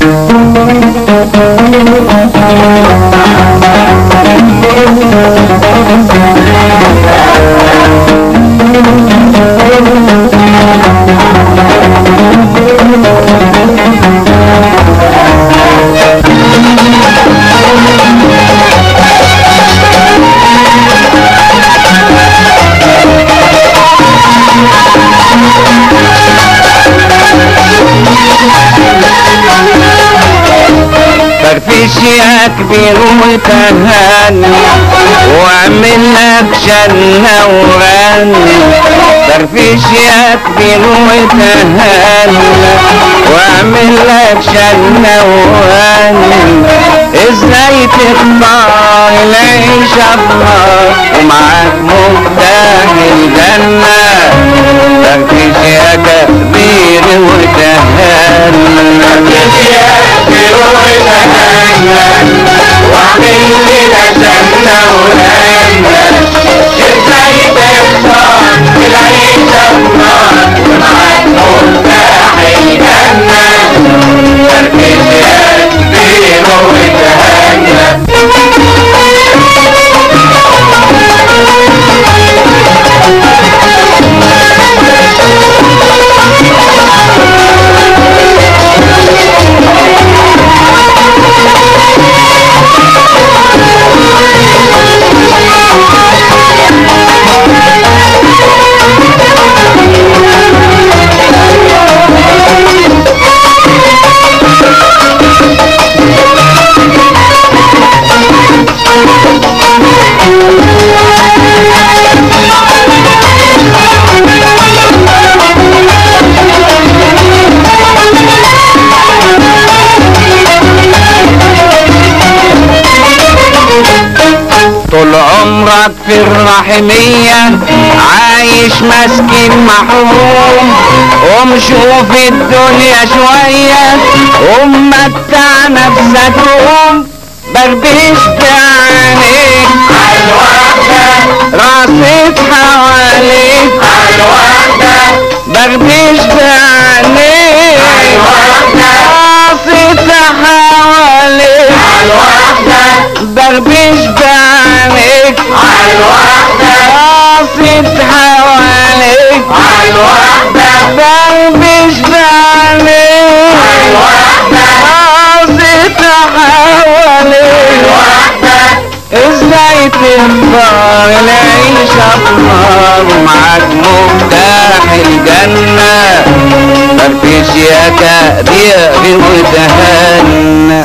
فرفش يا كبير وتهني واعمل لك جنة وغني فرفش يا كبير وتهني واعمل لك جنة وغني ازاي تختار العيشة بنار ومعاك مفتاح الجنة فرفش يا كبير وتهني فرفش يا كبير وتهني واعمل لنا جنة وغنى ازاي تختار العيشة بنار ومعاك مفتاح الجنة فرفش يا كبير وتهني طول عمرك في الرحمية عايش مسكين محروم قوم شوف الدنيا شوية ومتع نفسك قوم بربش عليك راسك حواليك بربش عليك راسك حواليك بربش بعينيك قاصد حواليك بربش بعينيك قاصد حواليك ازاي تختار العيشة بنار ومعاك مفتاح الجنة فرفش يا كبير وتهنى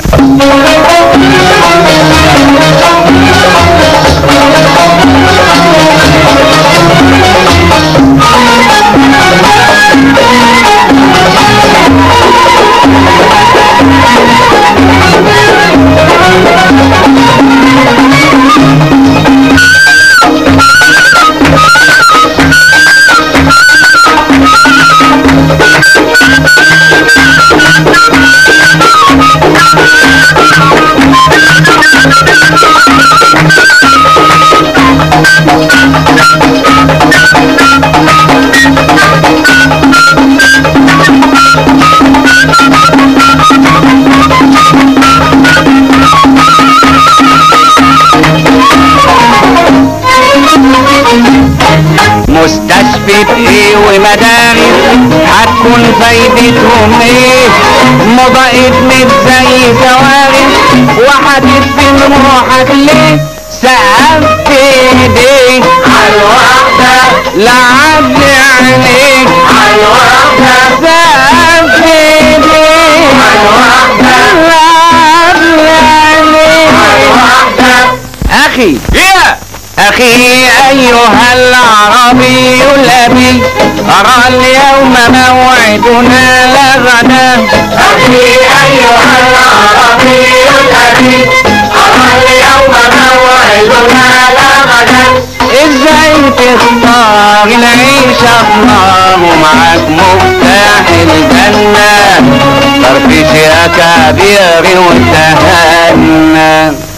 مستشفى ايه ومدارس هتكون فايدتهم ايه موضة ادمت زي كوارث وهتدفن روحك ليه سقفت ايديك عالواحدة لعب عينيك عالواحدة سقفت ايديك عالواحدة لعب عينيك عالواحدة اخي يا اخي ايها العربي الابي ارى اليوم موعدنا لغدا اخي ايها العربي الابي ارى اليوم موعدنا لغدا ازاي تختار العيشة بنار ومعاك مفتاح الجنة فرفش يا كبير وتهنى